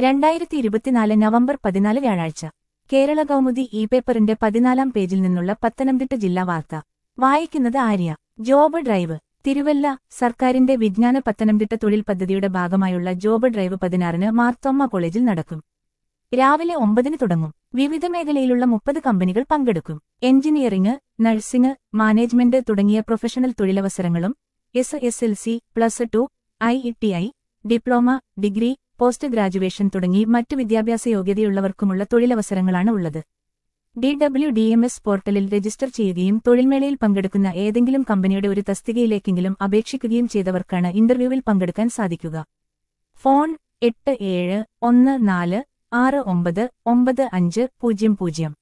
രണ്ടായിരത്തി ഇരുപത്തിനാല് നവംബർ പതിനാല് വ്യാഴാഴ്ച കേരള കൗമുദി ഇ പേപ്പറിന്റെ പതിനാലാം പേജിൽ നിന്നുള്ള പത്തനംതിട്ട ജില്ലാ വാർത്ത വായിക്കുന്നത് ആര്യ ജോബ് ഡ്രൈവ് തിരുവല്ല സർക്കാരിന്റെ വിജ്ഞാന പത്തനംതിട്ട തൊഴിൽ പദ്ധതിയുടെ ഭാഗമായുള്ള ജോബ് ഡ്രൈവ് പതിനാറിന് മാർത്തോമ്മ കോളേജിൽ നടക്കും രാവിലെ ഒമ്പതിന് തുടങ്ങും വിവിധ മേഖലയിലുള്ള മുപ്പത് കമ്പനികൾ പങ്കെടുക്കും എഞ്ചിനീയറിംഗ് നഴ്സിംഗ് മാനേജ്മെന്റ് തുടങ്ങിയ പ്രൊഫഷണൽ തൊഴിലവസരങ്ങളും S S L C plus two I E T I diploma degree post graduation തുടങ്ങി മറ്റു വിദ്യാഭ്യാസ യോഗ്യതയുള്ളവർക്കുമുള്ള തൊഴിലവസരങ്ങളാണ് ഉള്ളത് D W D M S പോർട്ടലിൽ രജിസ്റ്റർ ചെയ്യുകയും തൊഴിൽമേളയിൽ പങ്കെടുക്കുന്ന ഏതെങ്കിലും കമ്പനിയുടെ ഒരു തസ്തികയിലേക്കെങ്കിലും അപേക്ഷിക്കുകയും ചെയ്തവർക്കാണ് ഇന്റർവ്യൂവിൽ പങ്കെടുക്കാൻ സാധിക്കുക ഫോൺ എട്ട് ഏഴ് ഒന്ന് നാല് ആറ് ഒമ്പത് ഒമ്പത് അഞ്ച് പൂജ്യം പൂജ്യം